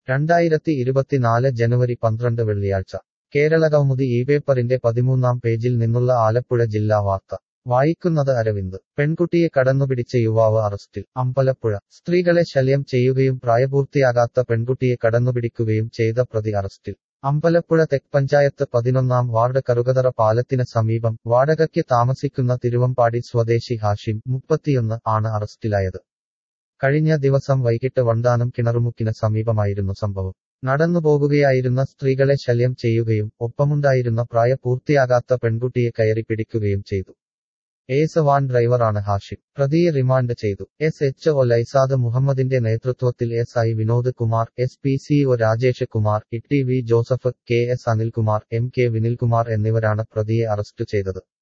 രണ്ടായിരത്തി ഇരുപത്തിനാല് ജനുവരി പന്ത്രണ്ട് വെള്ളിയാഴ്ച കേരളകൗമുദി ഈ പേപ്പറിന്റെ പതിമൂന്നാം പേജിൽ നിന്നുള്ള ആലപ്പുഴ ജില്ലാ വാർത്ത വായിക്കുന്നത് അരവിന്ദ് പെൺകുട്ടിയെ കടന്നുപിടിച്ച യുവാവ് അറസ്റ്റിൽ അമ്പലപ്പുഴ സ്ത്രീകളെ ശല്യം ചെയ്യുകയും പ്രായപൂർത്തിയാകാത്ത പെൺകുട്ടിയെ കടന്നുപിടിക്കുകയും ചെയ്ത പ്രതി അറസ്റ്റിൽ അമ്പലപ്പുഴ തെക്ക് പഞ്ചായത്ത് പതിനൊന്നാം വാർഡ് കറുകതറ പാലത്തിന് സമീപം വാടകയ്ക്ക് താമസിക്കുന്ന തിരുവമ്പാടി സ്വദേശി ഹാഷിം മുപ്പത്തിയൊന്ന് ആണ് അറസ്റ്റിലായത് കഴിഞ്ഞ ദിവസം വൈകിട്ട് വണ്ടാനം കിണറുമുക്കിന് സമീപമായിരുന്നു സംഭവം നടന്നുപോകുകയായിരുന്ന സ്ത്രീകളെ ശല്യം ചെയ്യുകയും ഒപ്പമുണ്ടായിരുന്ന പ്രായപൂർത്തിയാകാത്ത പെൺകുട്ടിയെ കയറി പിടിക്കുകയും ചെയ്തു ഏസ് വാൻ ഡ്രൈവറാണ് ഹാഷിം പ്രതിയെ റിമാൻഡ് ചെയ്തു എസ് എച്ച് ഒ ലൈസാദ് മുഹമ്മദിന്റെ നേതൃത്വത്തിൽ S I Vinod Kumar S P C O Rajesh Kumar E T V Joseph K S Anilkumar M K Vinilkumar എന്നിവരാണ് പ്രതിയെ അറസ്റ്റ് ചെയ്തത്